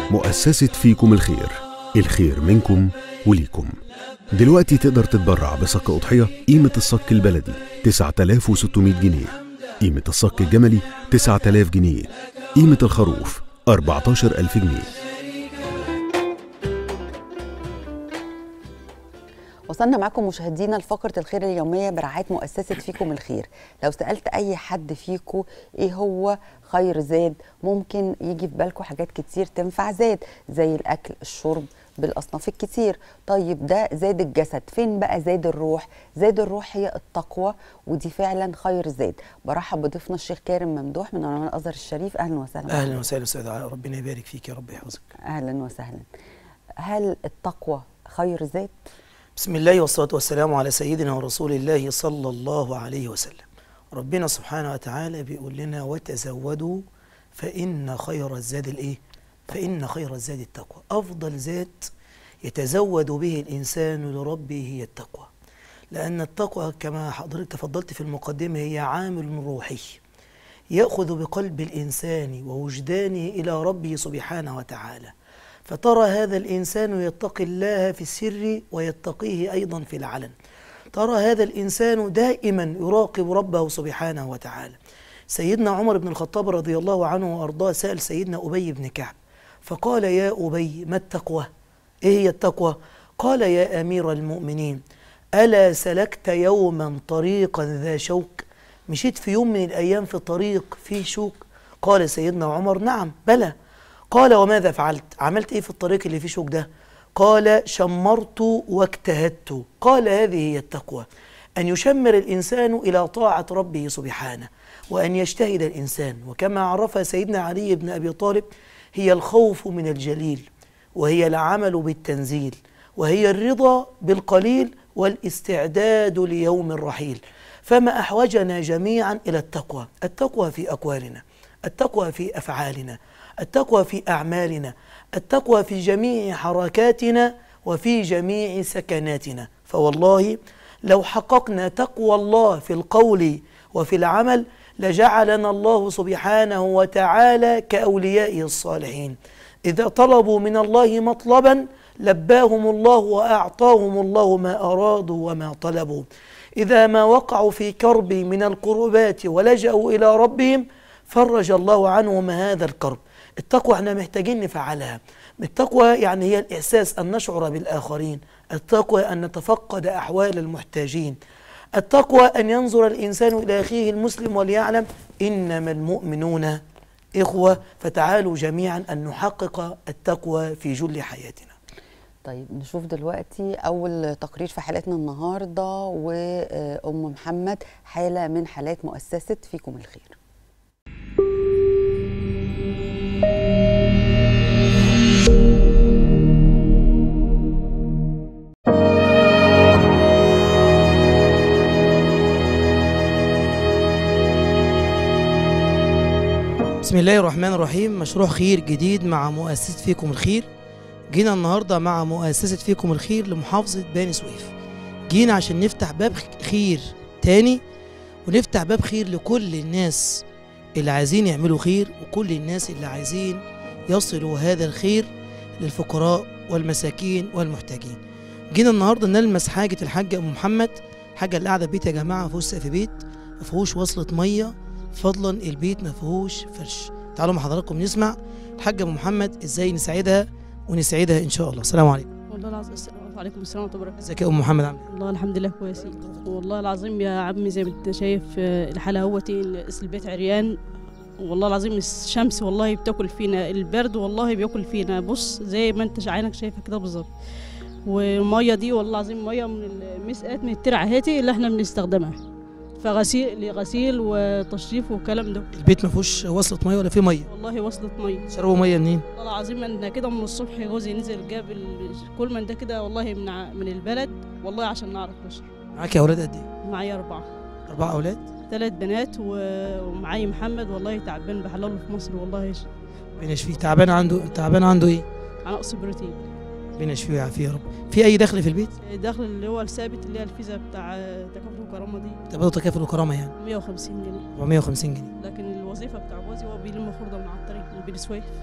مؤسسة فيكم الخير الخير منكم وليكم دلوقتي تقدر تتبرع بصك أضحية قيمة الصك البلدي 9600 جنيه قيمة الصك الجملي 9000 جنيه قيمة الخروف 14000 جنيه وصلنا معكم مشاهدينا لفقرة الخير اليومية برعاية مؤسسة فيكم الخير لو سألت أي حد فيكم إيه هو خير زاد ممكن يجي في بالكم حاجات كتير تنفع زاد زي الأكل الشرب بالأصناف الكتير طيب ده زاد الجسد فين بقى زاد الروح زاد الروح هي التقوى ودي فعلا خير زاد برحب بضيفنا الشيخ كارم ممدوح من علماء الأزهر الشريف أهلا وسهلا اهلا وسهلا استاذ علاء ربنا يبارك فيك يا رب يحفظك أهلا وسهلا هل التقوى خير زاد بسم الله والصلاه والسلام على سيدنا ورسول الله صلى الله عليه وسلم ربنا سبحانه وتعالى بيقول لنا وتزودوا فان خير الزاد الايه فان خير الزاد التقوى افضل زاد يتزود به الانسان لربه هي التقوى لان التقوى كما حضرتك تفضلت في المقدمه هي عامل روحي ياخذ بقلب الانسان ووجدانه الى ربه سبحانه وتعالى فترى هذا الانسان يتقي الله في السر ويتقيه ايضا في العلن ترى هذا الانسان دائما يراقب ربه سبحانه وتعالى سيدنا عمر بن الخطاب رضي الله عنه وارضاه سال سيدنا ابي بن كعب فقال يا ابي ما التقوى ايه هي التقوى قال يا امير المؤمنين الا سلكت يوما طريقا ذا شوك مشيت في يوم من الايام في طريق فيه شوك قال سيدنا عمر نعم بلى قال وماذا فعلت عملت ايه في الطريق اللي فيه شوك ده قال شمرت واجتهدت قال هذه هي التقوى ان يشمر الانسان الى طاعه ربه سبحانه وان يجتهد الانسان وكما عرفها سيدنا علي بن ابي طالب هي الخوف من الجليل وهي العمل بالتنزيل وهي الرضا بالقليل والاستعداد ليوم الرحيل فما احوجنا جميعا الى التقوى التقوى في اقوالنا التقوى في افعالنا التقوى في اعمالنا التقوى في جميع حركاتنا وفي جميع سكناتنا فوالله لو حققنا تقوى الله في القول وفي العمل لجعلنا الله سبحانه وتعالى كاوليائه الصالحين اذا طلبوا من الله مطلبا لباهم الله واعطاهم الله ما ارادوا وما طلبوا اذا ما وقعوا في كرب من الكربات ولجأوا الى ربهم فرج الله عنهم هذا الكرب التقوى احنا محتاجين نفعلها التقوى يعني هي الإحساس أن نشعر بالآخرين التقوى أن نتفقد أحوال المحتاجين التقوى أن ينظر الإنسان إلى أخيه المسلم وليعلم إنما المؤمنون إخوة فتعالوا جميعا أن نحقق التقوى في جل حياتنا طيب نشوف دلوقتي أول تقرير في حلقتنا النهاردة وأم محمد حالة من حالات مؤسسة فيكم الخير بسم الله الرحمن الرحيم مشروع خير جديد مع مؤسسة فيكم الخير جينا النهاردة مع مؤسسة فيكم الخير لمحافظة بني سويف جينا عشان نفتح باب خير تاني ونفتح باب خير لكل الناس اللي عايزين يعملوا خير وكل الناس اللي عايزين يصلوا هذا الخير للفقراء والمساكين والمحتاجين جينا النهارده نلمس حاجة الحاجة أم محمد حاجة اللي قاعدة في بيت يا جماعة ما فيهوش سقف بيت ما فيهوش وصلة مية فضلا البيت ما فيهوش فرش تعالوا مع حضراتكم نسمع الحاجة أم محمد ازاي نساعدها ونسعدها إن شاء الله السلام عليكم والله العظيم السلام عليكم السلام ورحمه الله وبركاته ازيك يا أم محمد عامل إيه؟ والله الحمد لله كويسين والله العظيم يا عمي زي ما انت شايف آه، الحاله اهوتي البيت عريان والله العظيم الشمس والله بتاكل فينا البرد والله بياكل فينا بص زي ما انت عينك شايفه كده بالظبط والميه دي والله العظيم ميه من المسقات من الترعه هاتي اللي احنا بنستخدمها فغسيل لغسيل وتشريف والكلام ده البيت ما فيهوش وصلة مية ولا فيه مية والله وصلت ميه شربوا مية منين؟ والله العظيم انا كده من الصبح جوزي نزل جاب ال- كل من ده كده والله من ع- من البلد والله عشان نعرف نشرب معاك أولاد قد إيه؟ معايا اربعه أربعة أولاد؟ ثلاث بنات و- ومعايا محمد والله تعبان بحلاله في مصر والله يش- ربنا يشفيه تعبان عنده تعبان عنده إيه؟ على نقص بروتين ربنا يشفيه ويعافيه يا رب في أي دخل في البيت؟ الدخل اللي هو الثابت اللي هي الفيزا بتاع تكافل وكرامه دي تقبضوا تكافل وكرامة يعني 150 جنيه 450 جنيه لكن الوظيفه بتاع جوزي هو بيلم خرده من على الطريق من بني سويف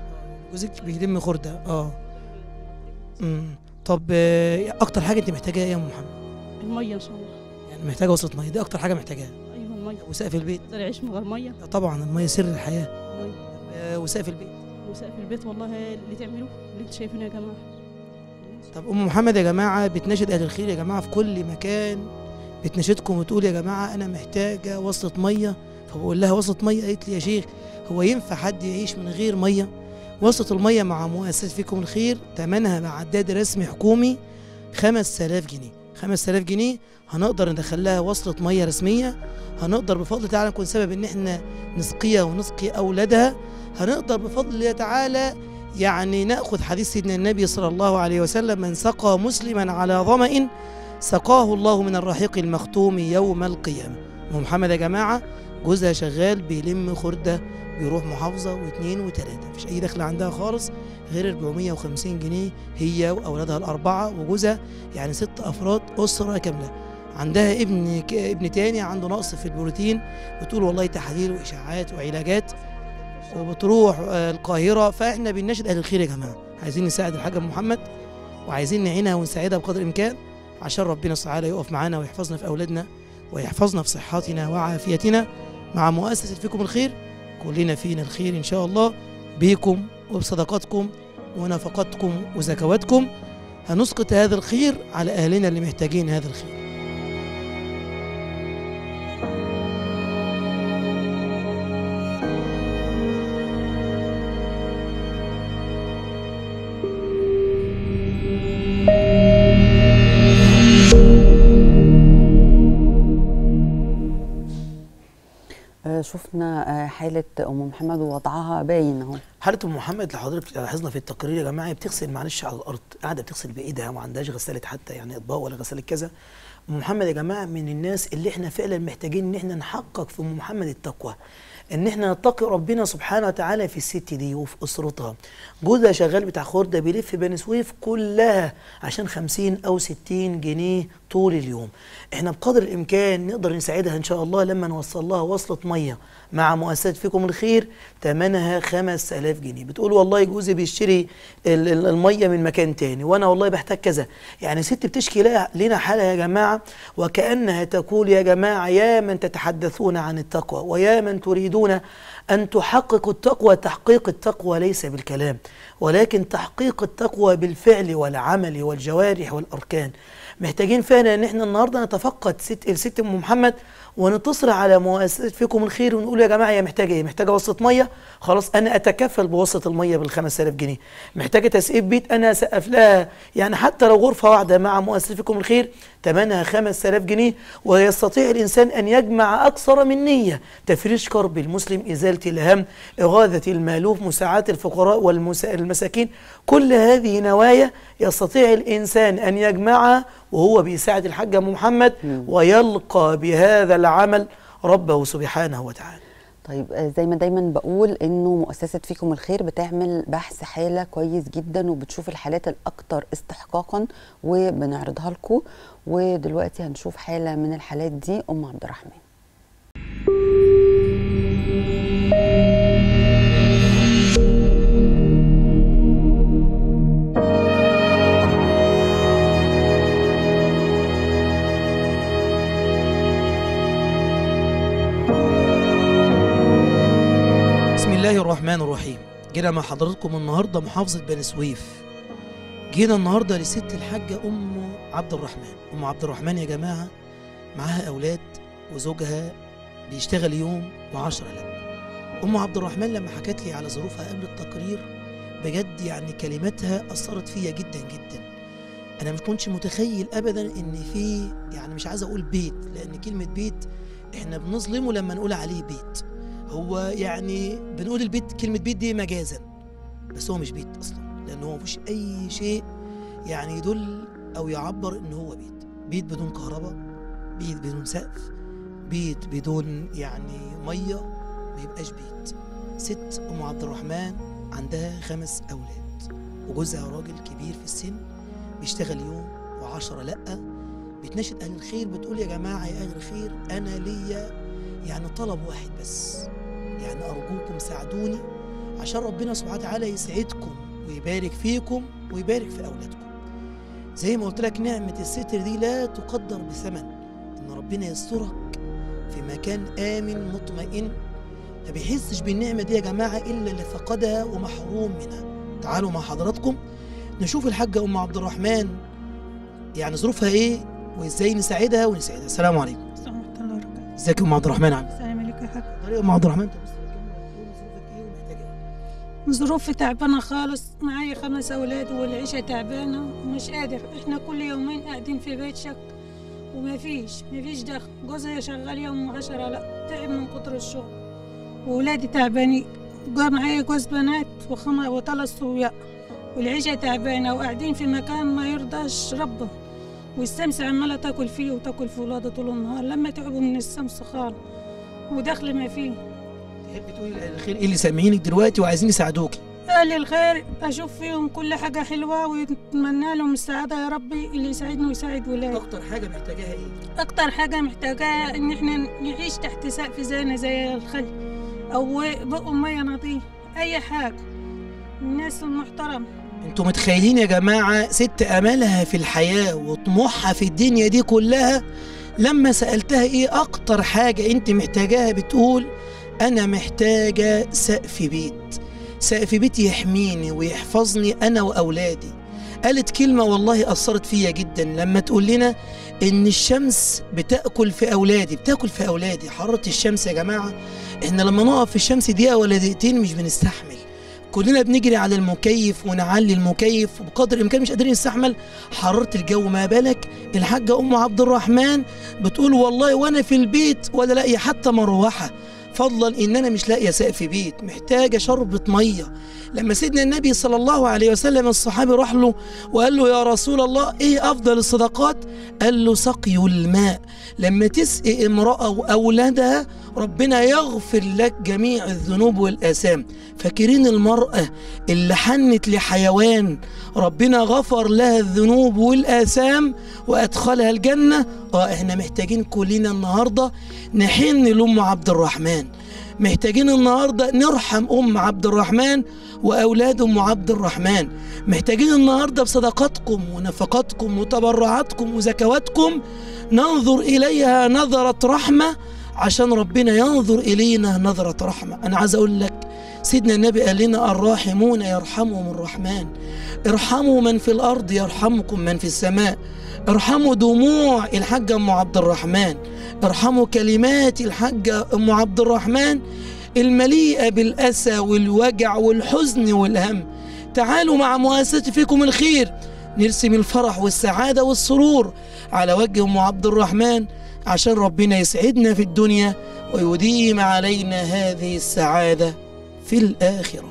جوزك بيلم خرده اه امم طب آه، اكتر حاجه انت محتاجاها ايه يا ام محمد الميه ان شاء الله يعني محتاجه وصله ميه دي اكتر حاجه محتاجاها ايوه الميه وسقف البيت تقدر يعيش من غير ميه طبعا الميه سر الحياه الميه آه، وسقف البيت وسقف البيت والله اللي تعملوه اللي انتوا شايفينه يا جماعه طب ام محمد يا جماعه بتناشد اهل الخير يا جماعه في كل مكان بتناشدكم وتقول يا جماعه انا محتاجه وصله ميه فبقول لها وصله ميه قالت لي يا شيخ هو ينفع حد يعيش من غير ميه وصله الميه مع مؤسسه فيكم الخير ثمنها مع عداد رسمي حكومي 5000 جنيه 5000 جنيه هنقدر ندخل لها وصله ميه رسميه هنقدر بفضل تعالى نكون سبب ان احنا نسقيها ونسقي اولادها هنقدر بفضل الله تعالى يعني ناخذ حديث سيدنا النبي صلى الله عليه وسلم من سقى مسلما على ظمأ سقاه الله من الرحيق المختوم يوم القيامه ام محمد يا جماعه جوزها شغال بيلم خرده بيروح محافظه واثنين وثلاثه مفيش اي دخل عندها خالص غير 450 جنيه هي واولادها الاربعه وجوزها يعني ست افراد اسره كامله عندها ابن ك... ابن تاني عنده نقص في البروتين بتقول والله تحاليل واشاعات وعلاجات وبتروح آه، القاهره فاحنا بنناشد اهل الخير يا جماعه عايزين نساعد الحاجه أم محمد وعايزين نعينها ونساعدها بقدر الامكان عشان ربنا سبحانه وتعالى يقف معانا ويحفظنا في اولادنا ويحفظنا في صحتنا وعافيتنا مع مؤسسه فيكم الخير كلنا فينا الخير ان شاء الله بيكم وبصدقاتكم ونفقاتكم وزكواتكم هنسقط هذا الخير على اهلنا اللي محتاجين هذا الخير آه، شفنا آه، حالة أم محمد ووضعها باين أهو حالة ام محمد اللي حضرتك لاحظنا في التقرير يا جماعه هي بتغسل معلش على الارض قاعده بتغسل بايدها ما عندهاش غساله حتى يعني اطباق ولا غساله كذا ام محمد يا جماعه من الناس اللي احنا فعلا محتاجين ان احنا نحقق في ام محمد التقوى ان احنا نتقي ربنا سبحانه وتعالى في الست دي وفي اسرتها جوزها شغال بتاع خرده بيلف بني سويف كلها عشان 50 او 60 جنيه طول اليوم احنا بقدر الامكان نقدر نساعدها ان شاء الله لما نوصل لها وصله ميه مع مؤسسه فيكم الخير ثمنها 5000 جنيه بتقول والله جوزي بيشتري ال- ال- الميه من مكان تاني وانا والله بحتاج كذا يعني ست بتشكي لها- لنا حالها يا جماعه وكانها تقول يا جماعه يا من تتحدثون عن التقوى ويا من تريدون ان تحققوا التقوى تحقيق التقوى ليس بالكلام ولكن تحقيق التقوى بالفعل والعمل والجوارح والاركان محتاجين فعلا ان احنا النهارده نتفقد ست الست ام محمد ونتصل على مؤسسه فيكم الخير ونقول يا جماعه هي محتاجه ايه؟ محتاجه وصله ميه خلاص انا اتكفل بوصله الميه بال 5000 جنيه، محتاجه تسقيف بيت انا اسقف لها يعني حتى لو غرفه واحده مع مؤسسه فيكم الخير ثمنها 5000 جنيه ويستطيع الانسان ان يجمع اكثر من نيه، تفريش كرب المسلم، ازاله الهم، اغاثه المالوف، مساعده الفقراء والمساكين، كل هذه نوايا يستطيع الانسان ان يجمعها وهو بيساعد الحاج ام محمد ويلقى بهذا العمل ربه سبحانه وتعالى طيب آه، زي ما دايما بقول انه مؤسسه فيكم الخير بتعمل بحث حاله كويس جدا وبتشوف الحالات الاكثر استحقاقا وبنعرضها لكم ودلوقتي هنشوف حاله من الحالات دي ام عبد الرحمن بسم الله الرحمن الرحيم جينا مع حضراتكم النهارده محافظة بني سويف جينا النهارده لست الحاجة أم عبد الرحمن أم عبد الرحمن يا جماعة معاها أولاد وزوجها بيشتغل يوم وعشرة لا أم عبد الرحمن لما حكت لي على ظروفها قبل التقرير بجد يعني كلماتها أثرت فيا جدا جدا أنا مش كنتش متخيل أبدا إن في يعني مش عايز أقول بيت لأن كلمة بيت إحنا بنظلمه لما نقول عليه بيت هو يعني بنقول البيت كلمة بيت دي مجازا بس هو مش بيت أصلا لأن هو مفيش أي شيء يعني يدل أو يعبر إن هو بيت بيت بدون كهرباء بيت بدون سقف بيت بدون يعني مية ما يبقاش بيت ست أم عبد الرحمن عندها خمس أولاد وجوزها راجل كبير في السن بيشتغل يوم وعشرة لأ بتناشد أهل الخير بتقول يا جماعة يا أهل الخير أنا ليا يعني طلب واحد بس يعني أرجوكم ساعدوني عشان ربنا سبحانه وتعالى يسعدكم ويبارك فيكم ويبارك في أولادكم زي ما قلت لك نعمة الستر دي لا تقدر بثمن إن ربنا يسترك في مكان آمن مطمئن ما بيحسش بالنعمة دي يا جماعة إلا اللي فقدها ومحروم منها تعالوا مع حضراتكم نشوف الحاجة أم عبد الرحمن يعني ظروفها إيه وإزاي نساعدها ونساعدها السلام عليكم ورحمة الله وبركاته ازيك يا أم عبد الرحمن عامل السلام عليكم يا حاج إيه يا أم عبد الرحمن تبص للكاميرا وتقول ظروفك إيه ومحتاجة إيه ظروفي تعبانة خالص معايا خمس أولاد والعيشة تعبانة ومش قادر إحنا كل يومين قاعدين في بيت شك وما فيش ما فيش دخل جوزي شغال يوم عشرة لا تعب من كتر الشغل وولادي تعبانين جا معايا جوز بنات وخم وثلاث صبيان والعيشة تعبانة وقاعدين في مكان ما يرضاش ربنا والشمس عمالة تاكل فيه وتاكل في ولاده طول النهار لما تعبوا من الشمس خالص ودخل ما فيه تحب تقولي الخير إيه اللي سامعينك دلوقتي وعايزين يساعدوكي أهل الخير أشوف فيهم كل حاجة حلوة ويتمنى لهم السعادة يا ربي اللي يساعدني ويساعد ولادي أكتر حاجة محتاجاها إيه؟ أكتر حاجة محتاجاها إن إحنا نعيش تحت سقف زينا زي الخل أو بقوا مية نظيفة أي حاجة الناس المحترمة انتوا متخيلين يا جماعة ست أملها في الحياة وطموحها في الدنيا دي كلها لما سألتها إيه أكتر حاجة أنت محتاجاها بتقول أنا محتاجة سقف بيت سقف بيت يحميني ويحفظني أنا وأولادي قالت كلمة والله أثرت فيا جدا لما تقول لنا إن الشمس بتأكل في أولادي بتأكل في أولادي حرارة الشمس يا جماعة إحنا لما نقف في الشمس دقيقة ولا دقيقتين مش بنستحمل كلنا بنجري على المكيف ونعلي المكيف وبقدر الامكان مش قادرين نستحمل حراره الجو ما بالك الحاجه ام عبد الرحمن بتقول والله وانا في البيت ولا لاقيه حتى مروحه فضلا ان انا مش لاقيه سقف بيت محتاجه شربة ميه لما سيدنا النبي صلى الله عليه وسلم الصحابي راح له وقال له يا رسول الله ايه افضل الصدقات قال له سقي الماء لما تسقي امراه واولادها ربنا يغفر لك جميع الذنوب والاثام فاكرين المراه اللي حنت لحيوان ربنا غفر لها الذنوب والاثام وادخلها الجنه اه احنا محتاجين كلنا النهارده نحن لام عبد الرحمن محتاجين النهارده نرحم ام عبد الرحمن واولاد ام عبد الرحمن محتاجين النهارده بصدقاتكم ونفقاتكم وتبرعاتكم وزكواتكم ننظر اليها نظره رحمه عشان ربنا ينظر الينا نظره رحمه انا عايز اقول لك سيدنا النبي قال لنا الراحمون يرحمهم الرحمن ارحموا من في الارض يرحمكم من في السماء ارحموا دموع الحاجه ام عبد الرحمن ارحموا كلمات الحاجة أم عبد الرحمن المليئة بالأسى والوجع والحزن والهم تعالوا مع مؤسسة فيكم الخير نرسم الفرح والسعادة والسرور على وجه أم عبد الرحمن عشان ربنا يسعدنا في الدنيا ويديم علينا هذه السعادة في الآخرة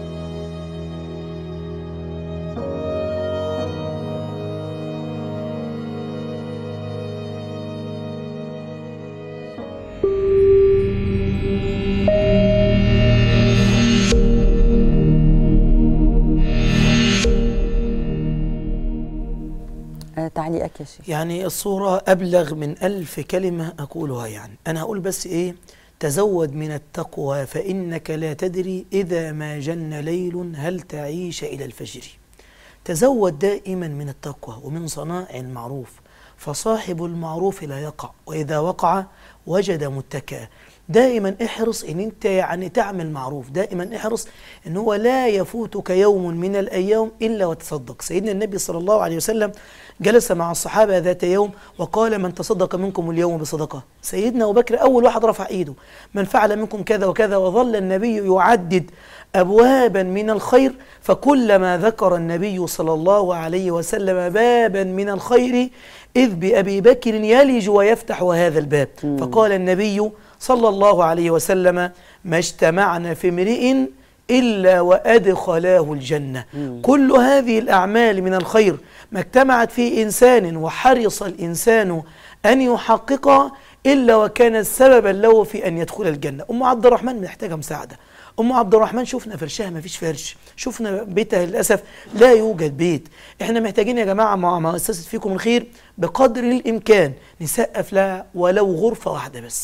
آه تعليقك يا شيخ يعني الصورة أبلغ من ألف كلمة أقولها يعني أنا هقول بس إيه تزود من التقوى فإنك لا تدري إذا ما جن ليل هل تعيش إلى الفجر تزود دائما من التقوى ومن صنائع المعروف فصاحب المعروف لا يقع وإذا وقع وجد متكئا دائما احرص ان انت يعني تعمل معروف دائما احرص ان هو لا يفوتك يوم من الايام الا وتصدق سيدنا النبي صلى الله عليه وسلم جلس مع الصحابه ذات يوم وقال من تصدق منكم اليوم بصدقه سيدنا ابو بكر اول واحد رفع ايده من فعل منكم كذا وكذا وظل النبي يعدد ابوابا من الخير فكلما ذكر النبي صلى الله عليه وسلم بابا من الخير اذ بابي بكر يلج ويفتح هذا الباب فقال النبي صلى الله عليه وسلم ما اجتمعنا في امرئ إلا وأدخلاه الجنة كل هذه الأعمال من الخير ما اجتمعت في إنسان وحرص الإنسان أن يحققها إلا وكان سببا له في أن يدخل الجنة أم عبد الرحمن محتاجة مساعدة أم عبد الرحمن شفنا فرشها ما فيش فرش شفنا بيتها للأسف لا يوجد بيت احنا محتاجين يا جماعة مع مؤسسة فيكم الخير بقدر الإمكان نسقف لها ولو غرفة واحدة بس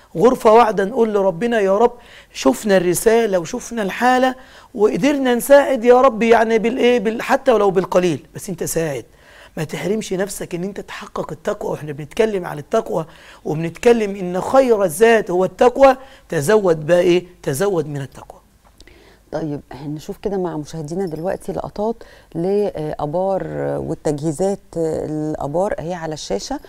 غرفة واحدة نقول لربنا يا رب شفنا الرسالة وشفنا الحالة وقدرنا نساعد يا رب يعني بالايه بال حتى ولو بالقليل بس انت ساعد ما تحرمش نفسك ان انت تحقق التقوى واحنا بنتكلم عن التقوى وبنتكلم ان خير الذات هو التقوى تزود بقى ايه تزود من التقوى طيب نشوف كده مع مشاهدينا دلوقتي لقطات لابار والتجهيزات الابار هي على الشاشه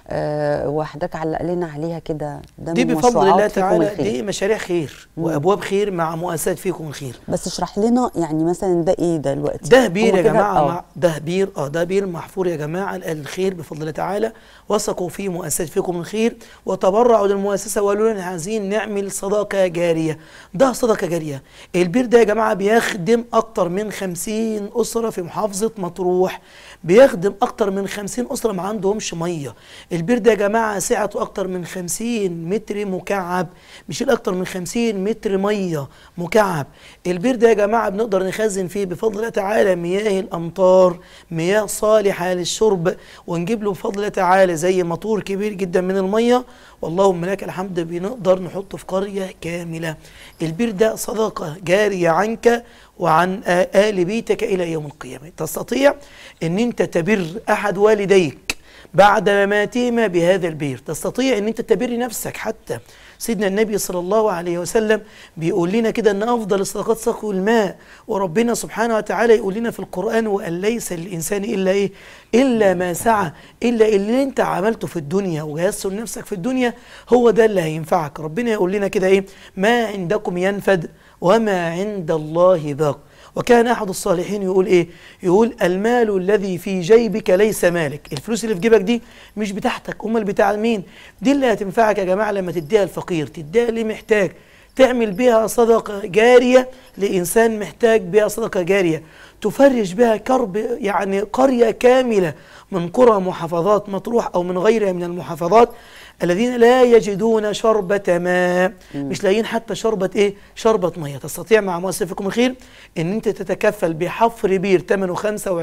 آه، وحضرتك علق لنا عليها كده ده دي من بفضل الله مشروعات فيكم تعالى الخير. دي مشاريع خير وابواب خير مع مؤسسات فيكم الخير بس اشرح لنا يعني مثلا ده ايه دلوقتي ده بير هو يا كده- جماعه آه. مع ده بير اه ده بير محفور يا جماعه الخير بفضل الله تعالى وثقوا في مؤسسه فيكم الخير وتبرعوا للمؤسسه وقالوا لنا عايزين نعمل صدقه جاريه ده صدقه جاريه البير ده يا جماعه بيخدم اكتر من 50 اسره في محافظه مطروح بيخدم اكتر من 50 اسره ما عندهمش ميه البير ده يا جماعه سعته اكتر من 50 متر مكعب بيشيل اكتر من 50 متر ميه مكعب البير ده يا جماعه بنقدر نخزن فيه بفضل الله تعالى مياه الامطار مياه صالحه للشرب ونجيب له بفضل الله تعالى زي موتور كبير جدا من الميه واللهم لك الحمد بنقدر نحطه في قريه كامله البير ده صدقه جاريه عنك وعن آل بيتك إلى يوم القيامة تستطيع أن أنت تبر أحد والديك بعد مماتهما بهذا البير تستطيع أن أنت تبر نفسك حتى سيدنا النبي صلى الله عليه وسلم بيقول لنا كده أن أفضل الصدقات سقي الماء وربنا سبحانه وتعالى يقول لنا في القرآن وأن ليس للإنسان إلا إيه إلا ما سعى إلا اللي أنت عملته في الدنيا وجهزته لنفسك في الدنيا هو ده اللي هينفعك ربنا يقول لنا كده إيه ما عندكم ينفد وما عند الله باق وكان احد الصالحين يقول ايه يقول المال الذي في جيبك ليس مالك الفلوس اللي في جيبك دي مش بتاعتك امال بتاع مين دي اللي هتنفعك يا جماعه لما تديها الفقير تديها اللي محتاج تعمل بها صدقه جاريه لانسان محتاج بها صدقه جاريه تفرج بها كرب يعني قريه كامله من قرى محافظات مطروح او من غيرها من المحافظات الذين لا يجدون شربة ماء مش لاقيين حتى شربة ايه شربة مية تستطيع مع مؤسسة فيكم الخير ان انت تتكفل بحفر بير ثمنه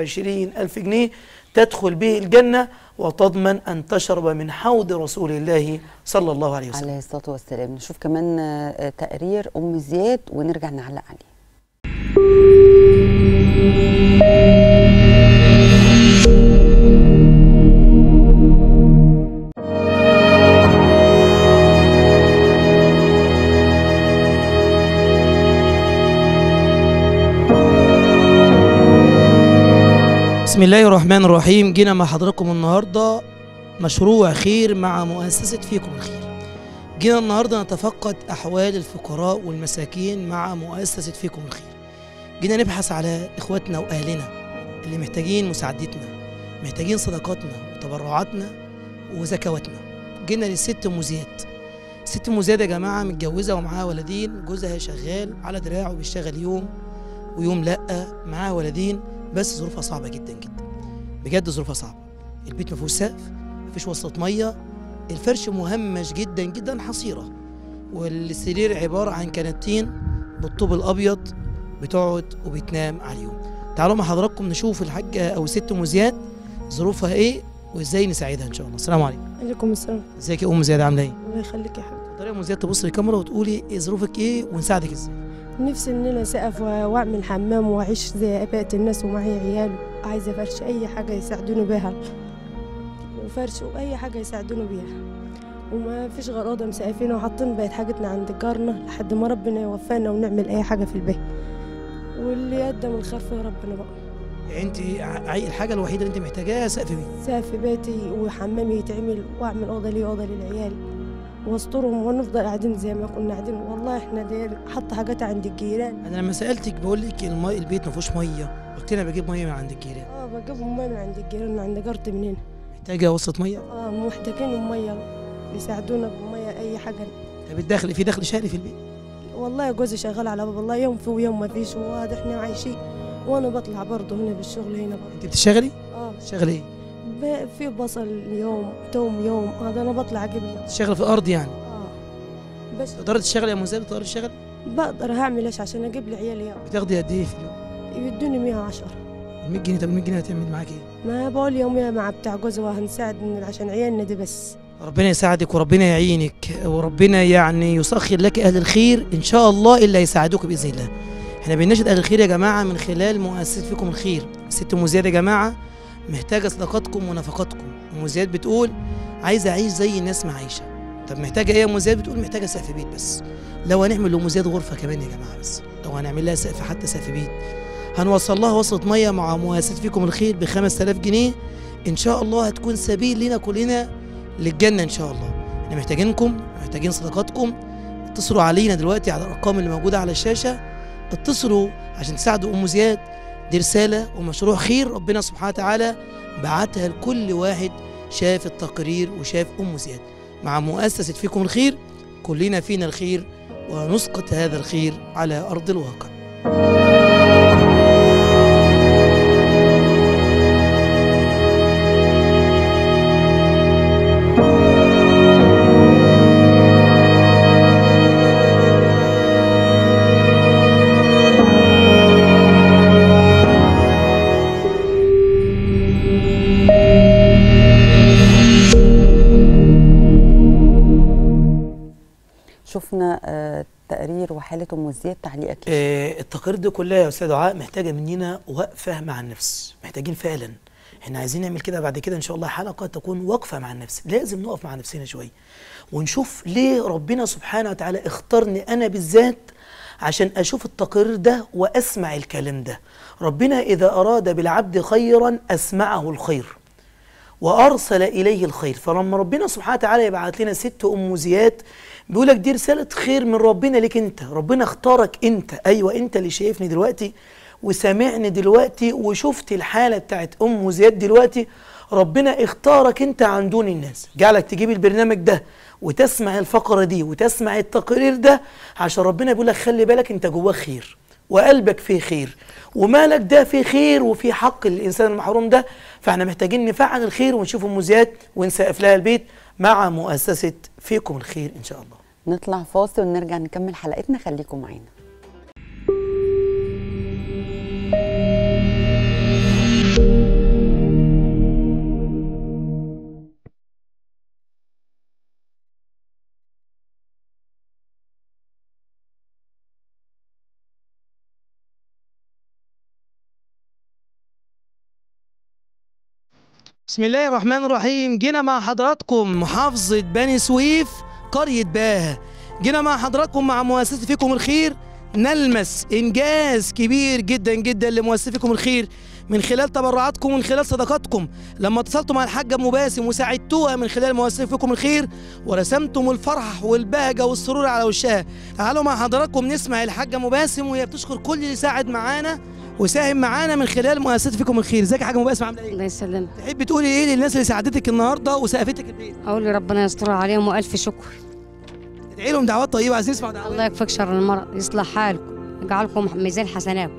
25 ألف جنيه تدخل به الجنة وتضمن أن تشرب من حوض رسول الله صلى الله عليه وسلم عليه الصلاه والسلام نشوف كمان آه، تقرير ام زياد ونرجع نعلق عليه بسم الله الرحمن الرحيم جينا مع حضراتكم النهارده مشروع خير مع مؤسسة فيكم الخير جينا النهارده نتفقد أحوال الفقراء والمساكين مع مؤسسة فيكم الخير جينا نبحث على إخواتنا وأهلنا اللي محتاجين مساعدتنا محتاجين صدقاتنا وتبرعاتنا وزكواتنا جينا للست أم زياد ست أم زياد يا جماعة متجوزة ومعاها ولدين جوزها شغال على دراعه بيشتغل يوم ويوم لأ معاها ولدين بس ظروفها صعبة جدا جدا بجد ظروفها صعبة البيت ما فيهوش سقف مفيش وصلة مية الفرش مهمش جدا جدا حصيرة والسرير عبارة عن كنبتين بالطوب الأبيض بتقعد وبتنام عليهم تعالوا مع حضراتكم نشوف الحاجة أو الست أم زياد ظروفها إيه وإزاي نساعدها إن شاء الله السلام عليكم عليكم السلام ازيك يا أم زياد عاملة إيه؟ الله يخليك يا حبيبي اتفضلي يا أم زياد تبص للكاميرا وتقولي إيه ظروفك إيه ونساعدك إزاي نفسي ان انا سقف واعمل حمام واعيش زي بقية الناس ومعايا عيال عايزه فرش اي حاجه يساعدوني بيها وفرش واي حاجه يساعدوني بيها وما فيش غير اوضه مسقفينها وحاطين بقت حاجتنا عند جارنا لحد ما ربنا يوفقنا ونعمل اي حاجه في البيت واللي يقدم الخير في ربنا بقى يعني أنت ع- الحاجة الوحيدة اللي أنت محتاجاها سقف بيت سقف بيتي وحمام يتعمل واعمل اوضه لي اوضه للعيال واسترهم ونفضل قاعدين زي ما كنا قاعدين والله احنا دي حط حاجات عند الجيران انا لما سالتك بقول لك المي البيت ما فيهوش ميه قلت لي انا بجيب ميه من عند الجيران اه بجيب ميه من عند الجيران من عند جارتي من هنا محتاجه وصلة ميه اه محتاجين الميه يساعدونا بميه اي حاجه طب الدخل في دخل شهري في البيت والله جوزي شغال على باب الله يوم في ويوم ما فيش وهذا احنا عايشين وانا بطلع برضه هنا بالشغل هنا برضه انت بتشتغلي اه بتشتغلي ايه ب- في بصل يوم توم يوم هذا انا بطلع اجيب يوم بتشتغلي في الارض يعني اه بس تقدري تشتغلي يا مزاب تقدري تشتغلي بقدر هعمل ايش عشان اجيب لي عيالي يوم بتاخدي قد ايه في اليوم يدوني 110 ال 100 جنيه طب ال 100 جنيه هتعمل معاك ايه ما بقول يوميا مع بتاع جوزي وهنساعد إن- عشان عيالنا دي بس ربنا يساعدك وربنا يعينك وربنا يعني يسخر لك اهل الخير ان شاء الله الا يساعدوك باذن الله احنا بنناشد اهل الخير يا جماعه من خلال مؤسسه فيكم الخير ست ام زياد يا جماعه محتاجه صدقاتكم ونفقاتكم ام زياد بتقول عايزه اعيش زي الناس ما عايشه طب محتاجه ايه يا ام زياد بتقول محتاجه سقف بيت بس لو هنعمل لام زياد غرفه كمان يا جماعه بس لو هنعمل لها سقف حتى سقف بيت هنوصل لها وصلة ميه مع مؤسسه فيكم الخير ب 5000 جنيه ان شاء الله هتكون سبيل لنا كلنا للجنه ان شاء الله احنا محتاجينكم محتاجين صدقاتكم اتصلوا علينا دلوقتي على الارقام اللي موجوده على الشاشه اتصلوا عشان تساعدوا ام زياد دي رساله ومشروع خير ربنا سبحانه وتعالى بعتها لكل واحد شاف التقرير وشاف ام زياد مع مؤسسه فيكم الخير كلنا فينا الخير ونسقط هذا الخير على ارض الواقع شفنا آه، تقرير وحاله ام زياد تعليقك إيه؟ آه، التقارير دي كلها يا استاذ دعاء محتاجه مننا وقفه مع النفس محتاجين فعلا احنا عايزين نعمل كده بعد كده ان شاء الله حلقه تكون وقفه مع النفس لازم نقف مع نفسنا شويه ونشوف ليه ربنا سبحانه وتعالى اختارني انا بالذات عشان اشوف التقرير ده واسمع الكلام ده ربنا اذا اراد بالعبد خيرا اسمعه الخير وارسل اليه الخير فلما ربنا سبحانه وتعالى يبعت لنا ست ام زياد بيقول لك دي رساله خير من ربنا لك انت ربنا اختارك انت ايوه انت اللي شايفني دلوقتي وسامعني دلوقتي وشفت الحاله بتاعت ام زياد دلوقتي ربنا اختارك انت عن دون الناس جعلك تجيب البرنامج ده وتسمع الفقره دي وتسمع التقرير ده عشان ربنا بيقول لك خلي بالك انت جواك خير وقلبك فيه خير ومالك ده فيه خير وفي حق الانسان المحروم ده فاحنا محتاجين نفعل الخير ونشوف ام زياد ونسقف لها البيت مع مؤسسه فيكم الخير ان شاء الله نطلع فاصل ونرجع نكمل حلقتنا خليكم معانا بسم الله الرحمن الرحيم جينا مع حضراتكم محافظة بني سويف قرية باها جينا مع حضراتكم مع مؤسسة فيكم الخير نلمس إنجاز كبير جدا جدا لمؤسسة فيكم الخير من خلال تبرعاتكم ومن خلال صدقاتكم لما اتصلتوا مع الحاجة أم باسم وساعدتوها من خلال مؤسسة فيكم الخير ورسمتم الفرح والبهجة والسرور على وشها تعالوا مع حضراتكم نسمع الحاجة أم باسم وهي بتشكر كل اللي ساعد معانا وساهم معانا من خلال مؤسسة فيكم الخير ازيك يا حاجة أم باسم عاملة ايه؟ الله يسلمك تحب تقولي ايه للناس اللي ساعدتك النهارده وسقفتك البيت اقول لي ربنا يستر عليهم والف شكر ادعي لهم دعوات طيبه عايزين نسمع الله دعوات يكفيك شر المرض يصلح حالكم يجعلكم ميزان حسنات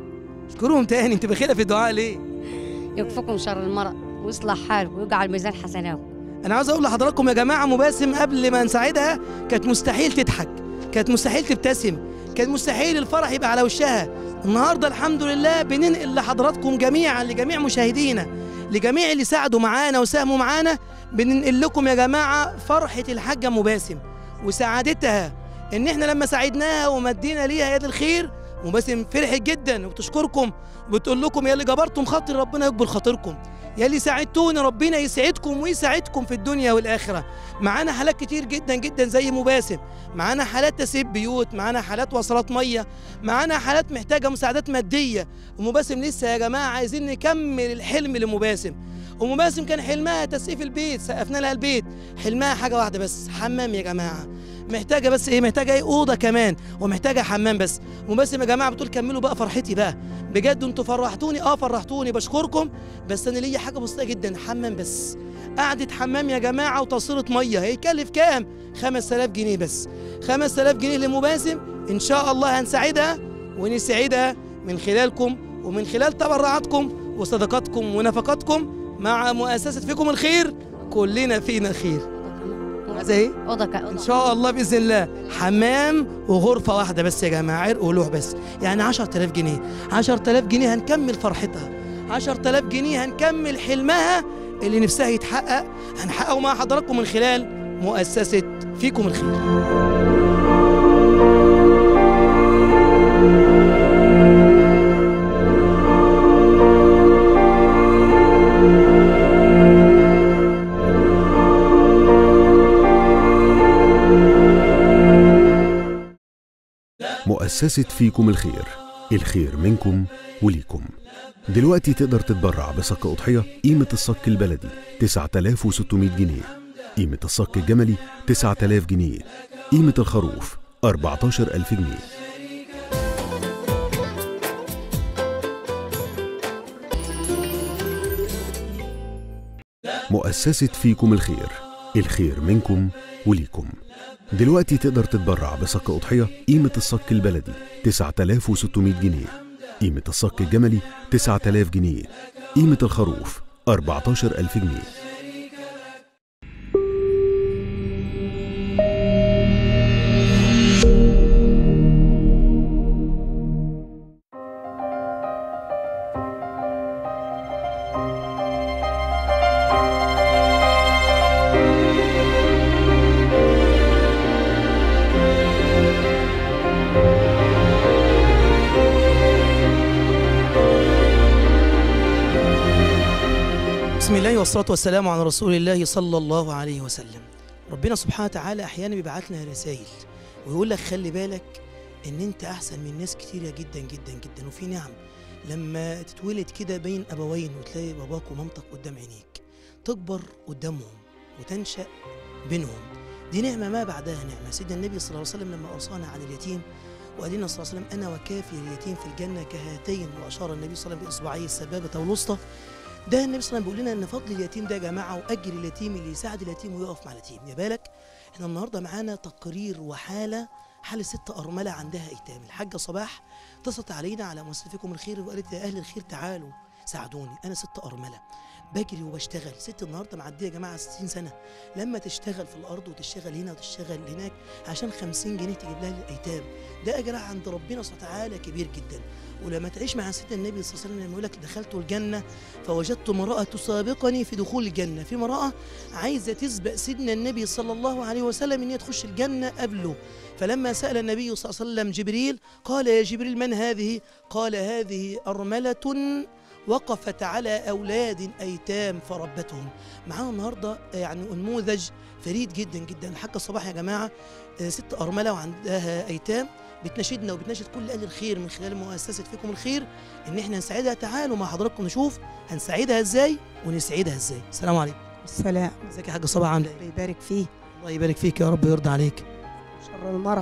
اشكرهم تاني انت بخيله في الدعاء ليه يكفيكم شر المرض ويصلح حالكم ويجعل ميزان حسنات انا عاوز اقول لحضراتكم يا جماعه ام باسم قبل ما نساعدها كانت مستحيل تضحك كانت مستحيل تبتسم كان مستحيل الفرح يبقى على وشها النهارده الحمد لله بننقل لحضراتكم جميعا لجميع مشاهدينا لجميع اللي ساعدوا معانا وساهموا معانا بننقل لكم يا جماعه فرحه الحاجه ام باسم وسعادتها ان احنا لما ساعدناها ومدينا ليها يد الخير ام باسم فرحت جدا وبتشكركم وبتقول لكم يا اللي جبرتم خاطر ربنا يكبر خاطركم يا اللي ساعدتوني ربنا يسعدكم ويساعدكم في الدنيا والاخره معانا حالات كتير جدا جدا زي مباسم معانا حالات تسيب بيوت معانا حالات وصلات ميه معانا حالات محتاجه مساعدات ماديه ام باسم لسه يا جماعه عايزين نكمل الحلم لام باسم ام باسم كان حلمها تسقيف البيت سقفنا لها البيت حلمها حاجه واحده بس حمام يا جماعه محتاجه بس ايه محتاجه ايه اوضه كمان ومحتاجه حمام بس ام باسم يا جماعه بتقول كملوا بقى فرحتي بقى بجد انتوا فرحتوني اه فرحتوني بشكركم بس انا ليا حاجه بسيطه جدا حمام بس قعدة حمام يا جماعة وتصويرة مية هيكلف كام؟ 5000 جنيه بس 5000 جنيه لأم باسم إن شاء الله هنساعدها ونسعدها من خلالكم ومن خلال تبرعاتكم وصدقاتكم ونفقاتكم مع مؤسسة فيكم الخير كلنا فينا خير عايزة ايه؟ اوضه ك- ان شاء الله باذن الله حمام وغرفه واحده بس يا جماعه عرق ولوح بس يعني 10000 جنيه 10000 جنيه هنكمل فرحتها 10000 جنيه هنكمل حلمها اللي نفسها يتحقق هنحققه مع حضراتكم من خلال مؤسسة فيكم الخير مؤسسة فيكم الخير الخير منكم وليكم دلوقتي تقدر تتبرع بصك أضحية قيمة الصك البلدي 9600 جنيه قيمة الصك الجملي 9000 جنيه قيمة الخروف 14000 جنيه مؤسسة فيكم الخير الخير منكم وليكم دلوقتي تقدر تتبرع بصك أضحية قيمة الصك البلدي 9600 جنيه قيمة الصك الجملي 9000 جنيه قيمة الخروف 14000 جنيه بسم الله والصلاة والسلام على رسول الله صلى الله عليه وسلم ربنا سبحانه وتعالى أحيانا بيبعت لنا رسائل ويقول لك خلي بالك إن أنت أحسن من ناس كتيرة جدا جدا جدا وفي نعم لما تتولد كده بين أبوين وتلاقي باباك ومامتك قدام عينيك تكبر قدامهم وتنشأ بينهم دي نعمة ما بعدها نعمة سيدنا النبي صلى الله عليه وسلم لما أوصانا عن اليتيم وقال لنا صلى الله عليه وسلم أنا وكافي اليتيم في الجنة كهاتين وأشار النبي صلى الله عليه وسلم بإصبعيه السبابة والوسطى ده النبي صلى الله عليه وسلم بيقول لنا ان فضل اليتيم ده يا جماعه واجر اليتيم اللي يساعد اليتيم ويقف مع اليتيم يا بالك احنا النهارده معانا تقرير وحاله حاله ست ارمله عندها ايتام الحاجه صباح اتصلت علينا على مؤسستكم الخير وقالت يا اهل الخير تعالوا ساعدوني انا ست ارمله بجري وبشتغل ست النهارده معديه يا جماعه 60 سنه لما تشتغل في الارض وتشتغل هنا وتشتغل هناك عشان 50 جنيه تجيب لها الايتام ده اجرها عند ربنا سبحانه وتعالى كبير جدا ولما تعيش مع سيدنا النبي صلى الله عليه وسلم لما يقول لك دخلت الجنه فوجدت امرأة تسابقني في دخول الجنة في امرأة عايزة تسبق سيدنا النبي صلى الله عليه وسلم ان هي تخش الجنة قبله فلما سأل النبي صلى الله عليه وسلم جبريل قال يا جبريل من هذه قال هذه أرملة وقفت على أولاد أيتام فربتهم معانا النهاردة يعني نموذج فريد جدا جدا الحاجة الصباح يا جماعة آه، ست أرملة وعندها أيتام بتناشدنا وبتناشد كل أهل الخير من خلال مؤسسة فيكم الخير ان احنا نساعدها تعالوا مع حضراتكم نشوف هنساعدها ازاي ونسعدها ازاي السلام عليكم السلام ازيك يا حاج صباح عامله ايه يبارك فيه الله يبارك فيك يا رب ويرضى عليك شر المرض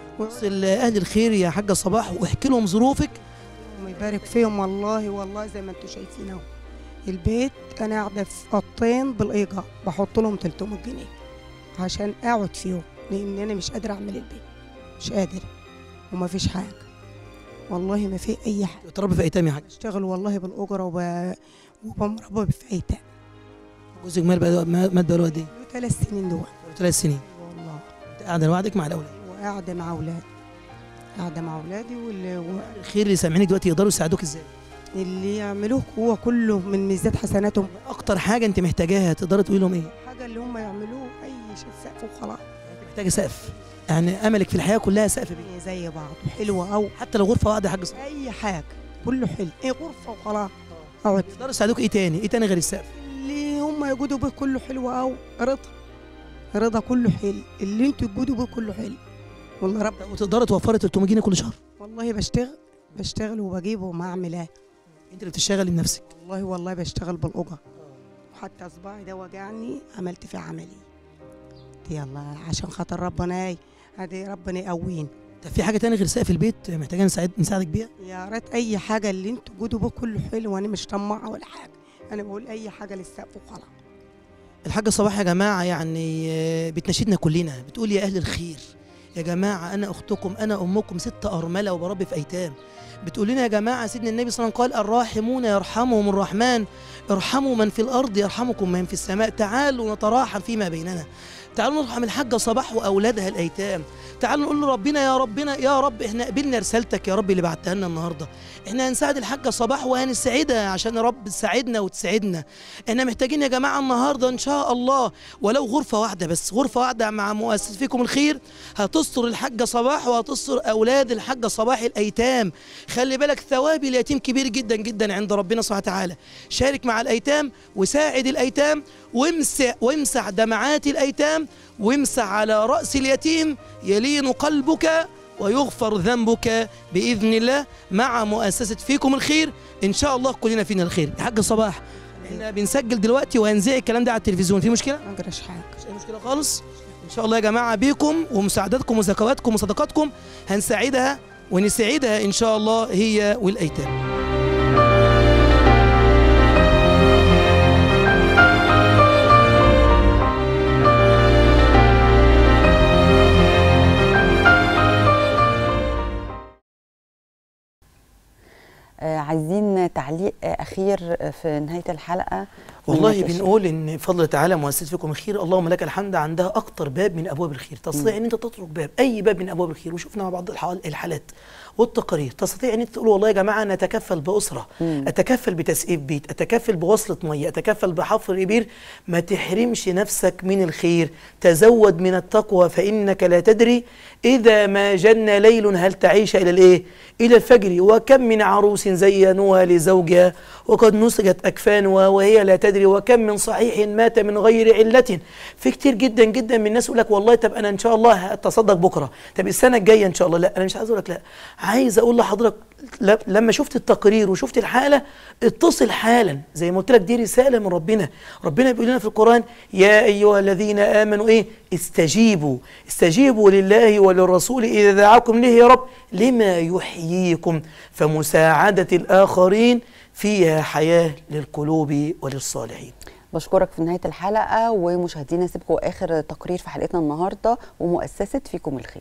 وصل اهل الخير يا حاجه صباح واحكي لهم ظروفك ويبارك فيهم والله والله زي ما انتم شايفين اهو البيت انا قاعده في اوضتين بالايجار بحط لهم 300 جنيه عشان اقعد فيهم لان انا مش قادره اعمل البيت مش قادر وما فيش حاجه والله ما في اي حاجه بتربي في ايتام يا حاج بشتغل والله بالاجره وب... وبمربى في ايتام جوزك مات بقى مات بقاله قد ايه؟ ثلاث سنين دول ثلاث سنين والله انت قاعده لوحدك مع الاولاد وقاعده مع اولادي قاعده مع اولادي واللي الخير اللي سامعينك دلوقتي يقدروا يساعدوك ازاي؟ اللي يعملوه هو كله من ميزات حسناتهم اكتر حاجه انت محتاجاها تقدري تقولي لهم ايه؟ حاجه اللي هم يعملوه اي شيء سقف وخلاص انت محتاجه سقف يعني املك في الحياه كلها سقف بيه زي بعض وحلوه او حتى لو غرفه واحده يا حاج صباح اي حاجه كله حلو ايه غرفه وخلاص اقعد يقدروا يساعدوك ايه تاني؟ ايه تاني غير السقف؟ اللي هم يجودوا به كله حلو او رضا رضا كله حلو اللي انتوا تجودوا به كله حلو والله رب وتقدري توفري 300 جنيه كل شهر والله بشتغل بشتغل وبجيبه وما اعمل ايه انت اللي بتشتغلي بنفسك والله والله بشتغل بالاجره وحتى صباعي ده وجعني عملت فيه عمليه يلا عشان خاطر ربنا ايه ادي ربنا يقوينا طب في حاجه تاني غير سقف البيت محتاجه نساعد نساعدك بيها؟ يا ريت اي حاجه اللي انتوا جودوا به كله حلو وانا مش طماعه ولا حاجه انا بقول اي حاجه للسقف وخلاص الحاجة صباح يا جماعة يعني آه، بتناشدنا كلنا بتقول يا أهل الخير يا جماعه انا اختكم انا امكم ست ارمله وبربي في ايتام بتقول لنا يا جماعه سيدنا النبي صلى الله عليه وسلم قال الراحمون يرحمهم الرحمن ارحموا من في الارض يرحمكم من في السماء تعالوا نتراحم فيما بيننا تعالوا نرحم الحاجه صباح واولادها الايتام تعالوا نقول لربنا يا ربنا يا رب احنا قبلنا رسالتك يا رب اللي بعتها لنا النهارده احنا هنساعد الحاجه صباح وهنساعدها عشان يا رب تساعدنا وتساعدنا احنا محتاجين يا جماعه النهارده ان شاء الله ولو غرفه واحده بس غرفه واحده مع مؤسس فيكم الخير هتستر الحاجه صباح وهتستر اولاد الحاجه صباح الايتام خلي بالك ثواب اليتيم كبير جدا جدا عند ربنا سبحانه وتعالى شارك مع الايتام وساعد الايتام وامسح وامسح دمعات الايتام وامسح على راس اليتيم يلين قلبك ويغفر ذنبك باذن الله مع مؤسسه فيكم الخير ان شاء الله كلنا فينا الخير يا حاج صباح احنا بنسجل دلوقتي وهنذيع الكلام ده على التلفزيون في مشكله ما جراش حاجه مش اي مشكله خالص ان شاء الله يا جماعه بيكم ومساعدتكم وزكواتكم وصدقاتكم هنساعدها ونساعدها ان شاء الله هي والايتام آه عايزين تعليق آه اخير آه، في نهايه الحلقه والله من الشيخ. بنقول ان فضل تعالى مؤسسه فيكم الخير اللهم لك الحمد عندها اكتر باب من ابواب الخير تستطيع ان انت تترك باب اي باب من ابواب الخير وشفنا مع بعض الحال- الحالات والتقارير تستطيع ان انت تقول والله يا جماعه انا اتكفل باسره مم. اتكفل بتسقيف بيت اتكفل بوصله ميه اتكفل بحفر بير ما تحرمش نفسك من الخير تزود من التقوى فانك لا تدري اذا ما جن ليل هل تعيش الى الايه الى الفجر وكم من عروس زينوها لزوجها وقد نسجت اكفانها وهي لا تدري وكم من صحيح مات من غير عله في كتير جدا جدا من الناس يقول لك والله طب انا ان شاء الله هتصدق بكره طب السنه الجايه ان شاء الله لا انا مش عايز اقول لك لا عايز اقول لحضرتك ل- لما شفت التقرير وشفت الحاله اتصل حالا زي ما قلت لك دي رساله من ربنا ربنا بيقول لنا في القران يا ايها الذين امنوا ايه استجيبوا استجيبوا لله وللرسول اذا دعاكم له يا رب لما يحييكم فمساعده الاخرين فيها حياه للقلوب وللصالحين بشكرك في نهايه الحلقه ومشاهدينا سيبكم اخر تقرير في حلقتنا النهارده ومؤسسه فيكم الخير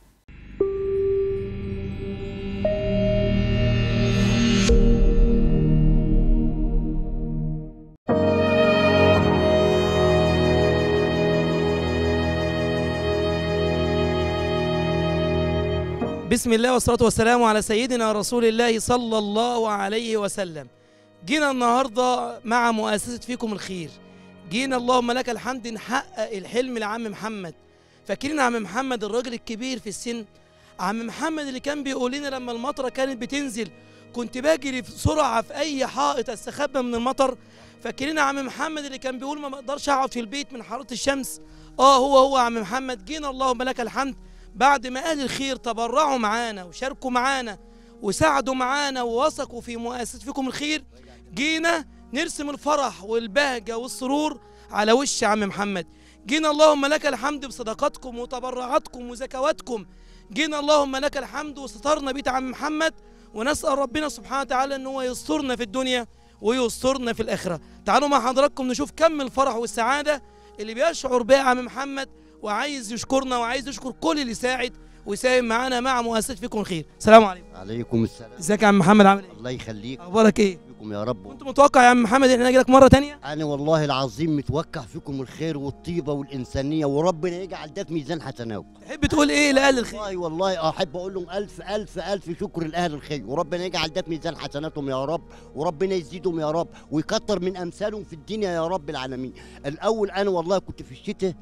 بسم الله والصلاة والسلام على سيدنا رسول الله صلى الله عليه وسلم جينا النهاردة مع مؤسسة فيكم الخير جينا اللهم لك الحمد نحقق الحلم لعم محمد فاكرين عم محمد الراجل الكبير في السن عم محمد اللي كان بيقول لنا لما المطرة كانت بتنزل كنت بجري بسرعة في أي حائط استخبى من المطر فاكرين عم محمد اللي كان بيقول ما بقدرش أقعد في البيت من حرارة الشمس اه هو هو عم محمد جينا اللهم لك الحمد بعد ما أهل الخير تبرعوا معانا وشاركوا معانا وساعدوا معانا ووثقوا في مؤسسة فيكم الخير جينا نرسم الفرح والبهجة والسرور على وش عم محمد جينا اللهم لك الحمد بصدقاتكم وتبرعاتكم وزكواتكم جينا اللهم لك الحمد وسترنا بيت عم محمد ونسأل ربنا سبحانه وتعالى ان هو يسترنا في الدنيا ويسترنا في الآخرة تعالوا مع حضراتكم نشوف كم الفرح والسعادة اللي بيشعر بها عم محمد وعايز يشكرنا وعايز يشكر كل اللي ساعد ويساهم معانا مع مؤسسة فيكم الخير السلام عليكم عليكم السلام ازيك يا عم محمد عامل ايه الله يخليك اخبارك ايه فيكم يا رب كنت متوقع يا عم محمد ان احنا نجي لك مره تانية انا والله العظيم متوقع فيكم الخير والطيبه والانسانيه وربنا يجعل ده في ميزان حسناته تحب تقول ايه لاهل الخير والله والله احب اقول لهم الف الف الف شكر لاهل الخير وربنا يجعل ده في ميزان حسناتهم يا رب وربنا يزيدهم يا رب ويكتر من امثالهم في الدنيا يا رب العالمين الاول انا والله كنت في الشتاء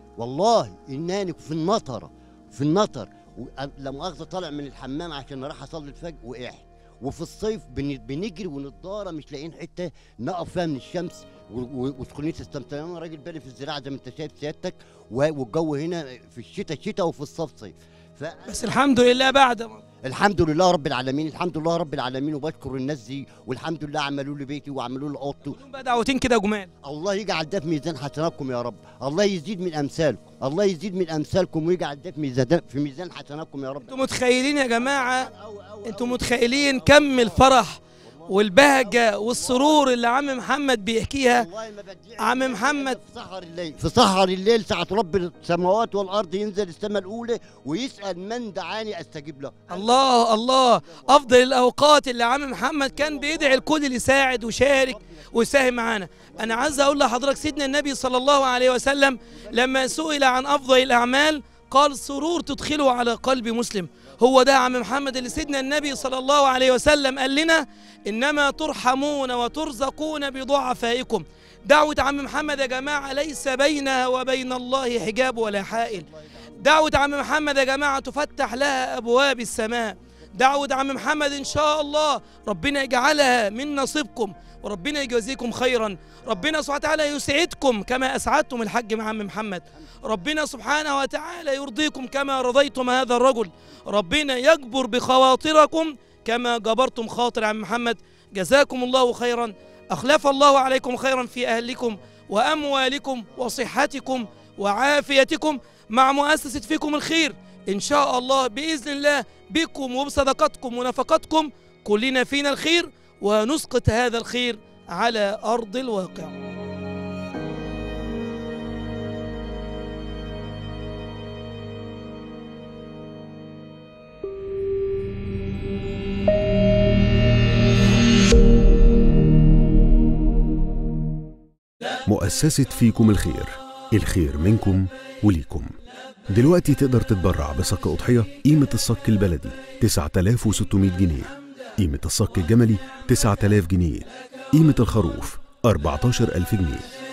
والله انني في النطره في النطر و- لا مؤاخذه طالع من الحمام عشان راح اصلي الفجر وقعت وفي الصيف بن- بنجري ونتضارى مش لاقيين حته نقف فيها من الشمس و- و- وسخونيه استمتع انا راجل بالي في الزراعه زي ما انت شايف سيادتك و- والجو هنا في الشتاء شتاء وفي الصيف صيف بس الحمد لله بعد ما فالحمد لله رب العالمين الحمد لله رب العالمين وبشكر الناس دي والحمد لله عملوا لي بيتي وعملوا لي اوضتي بقى دعوتين كده جمال الله يجعل ده في ميزان حسناتكم يا رب الله يزيد من امثالكم الله يزيد من امثالكم ويجعل ده في ميزان في ميزان حسناتكم يا رب انتوا متخيلين يا جماعه انتوا متخيلين كم الفرح والبهجة والسرور اللي عم محمد بيحكيها والله ما بدي عم محمد في سهر الليل في سهر الليل ساعة رب السماوات والأرض ينزل السماء الأولى ويسأل من دعاني أستجيب له الله الله افضل الاوقات اللي عم محمد كان بيدعي الكل اللي يساعد ويشارك ويساهم معانا انا عايز اقول لحضرتك سيدنا النبي صلى الله عليه وسلم لما سئل عن افضل الاعمال قال سرور تدخله على قلب مسلم هو ده عم محمد اللي سيدنا النبي صلى الله عليه وسلم قال لنا انما ترحمون وترزقون بضعفائكم دعوة عم محمد يا جماعة ليس بينها وبين الله حجاب ولا حائل دعوة عم محمد يا جماعة تفتح لها أبواب السماء دعوة عم محمد إن شاء الله ربنا يجعلها من نصيبكم وربنا يجازيكم خيرا ربنا سبحانه وتعالى يسعدكم كما أسعدتم الحج مع عم محمد ربنا سبحانه وتعالى يرضيكم كما رضيتم هذا الرجل ربنا يجبر بخواطركم كما جبرتم خاطر عم محمد جزاكم الله خيرا أخلف الله عليكم خيرا في أهلكم وأموالكم وصحتكم وعافيتكم مع مؤسسة فيكم الخير إن شاء الله بإذن الله بكم وبصدقاتكم ونفقاتكم كلنا فينا الخير ونسقط هذا الخير على أرض الواقع مؤسسة فيكم الخير الخير منكم وليكم دلوقتي تقدر تتبرع بصك أضحية قيمة الصك البلدي 9600 جنيه قيمة الصك الجملي 9000 جنيه قيمة الخروف 14000 جنيه